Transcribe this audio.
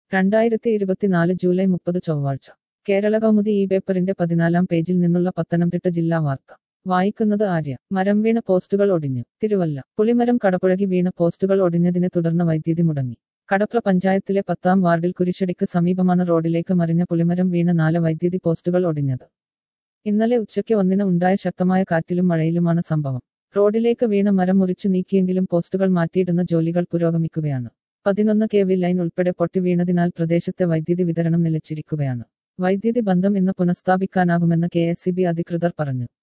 രണ്ടായിരത്തി ഇരുപത്തിനാല് ജൂലൈ മുപ്പത് ചൊവ്വാഴ്ച കേരള കൗമുദി ഈ പേപ്പറിന്റെ പതിനാലാം പേജിൽ നിന്നുള്ള പത്തനംതിട്ട ജില്ലാ വാർത്ത വായിക്കുന്നത് ആര്യ മരം വീണ പോസ്റ്റുകൾ ഒടിഞ്ഞു തിരുവല്ല പുളിമരം കടപുഴകി വീണ പോസ്റ്റുകൾ ഒടിഞ്ഞതിനെ തുടർന്ന് വൈദ്യുതി മുടങ്ങി കടപ്ര പഞ്ചായത്തിലെ പത്താം വാർഡിൽ കുരിശടിക്ക് സമീപമാണ് റോഡിലേക്ക് മറിഞ്ഞ പുളിമരം വീണ നാല് വൈദ്യുതി പോസ്റ്റുകൾ ഒടിഞ്ഞത് ഇന്നലെ ഉച്ചയ്ക്ക് ഒന്നിന് ഉണ്ടായ ശക്തമായ കാറ്റിലും മഴയിലുമാണ് സംഭവം റോഡിലേക്ക് വീണ മരം മുറിച്ചു നീക്കിയെങ്കിലും പോസ്റ്റുകൾ മാറ്റിയിടുന്ന ജോലികൾ പുരോഗമിക്കുകയാണ് പതിനൊന്ന് കെ വി ലൈൻ ഉൾപ്പെടെ പൊട്ടി വീണതിനാൽ പ്രദേശത്തെ വൈദ്യുതി വിതരണം നിലച്ചിരിക്കുകയാണ് വൈദ്യുതി ബന്ധം ഇന്ന് പുനഃസ്ഥാപിക്കാനാകുമെന്ന് കെ എസ് അധികൃതർ പറഞ്ഞു